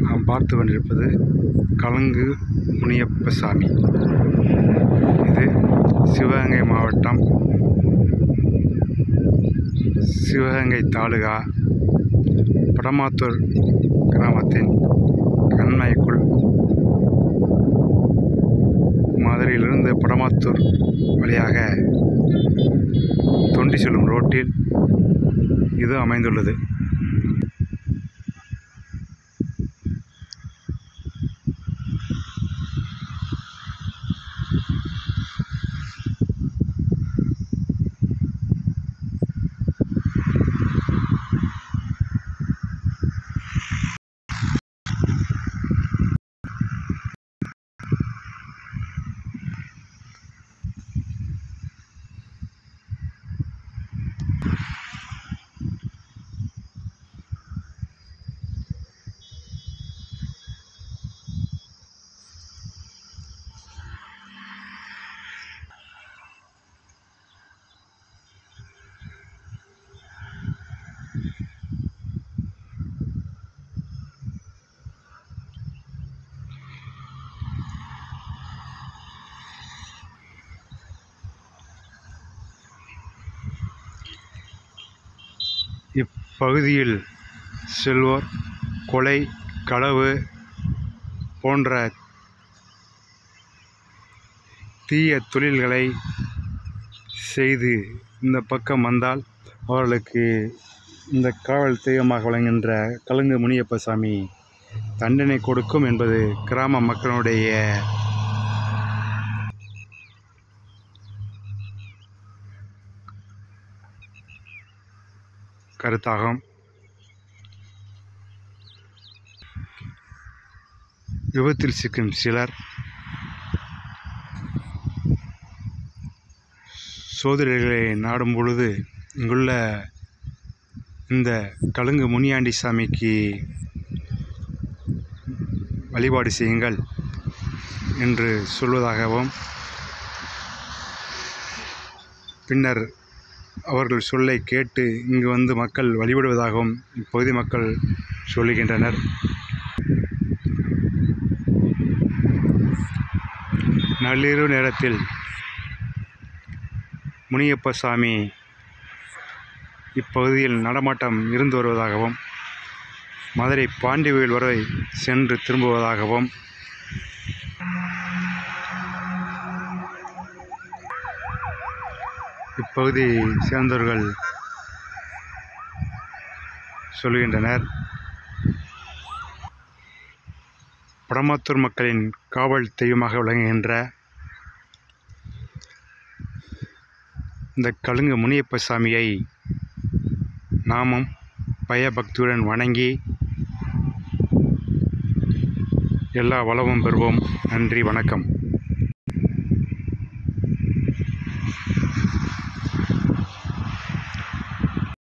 நாம் பார்த்து கொண்டிருப்பது கலங்கு முனியப்பசாமி இது சிவகங்கை மாவட்டம் சிவகங்கை தாலுகா படமாத்தூர் கிராமத்தின் கண்மாய்க்குள் மதுரையிலிருந்து படமாத்தூர் வழியாக தொண்டி செல்லும் ரோட்டில் இது அமைந்துள்ளது இப்பகுதியில் செல்வோர் கொலை களவு போன்ற தீய தொழில்களை செய்து இந்த பக்கம் வந்தால் அவர்களுக்கு இந்த காவல் தெய்வமாக விளங்குகின்ற கலுங்கு முனியப்பசாமி தண்டனை கொடுக்கும் என்பது கிராம மக்களுடைய கருத்தாகும் விபத்தில் சிக்கும் சிலர் சோதரிகளை நாடும் பொழுது இங்குள்ள இந்த கலுங்கு முனியாண்டி சாமிக்கு வழிபாடு செய்யுங்கள் என்று சொல்வதாகவும் பின்னர் அவர்கள் சொல்லை கேட்டு இங்கு வந்து மக்கள் வழிபடுவதாகவும் இப்பகுதி மக்கள் சொல்லுகின்றனர் நள்ளிரவு நேரத்தில் முனியப்ப சாமி இப்பகுதியில் நடமாட்டம் இருந்து வருவதாகவும் மதுரை பாண்டியவேல் வரை சென்று திரும்புவதாகவும் இப்பகுதியை சேர்ந்தவர்கள் சொல்கின்றனர் படமாத்தூர் மக்களின் காவல் தெய்வமாக விளங்குகின்ற இந்த கலுங்கு முனியப்ப சாமியை நாமும் பயபக்தியுடன் வணங்கி எல்லா வளமும் பெறுவோம் நன்றி வணக்கம்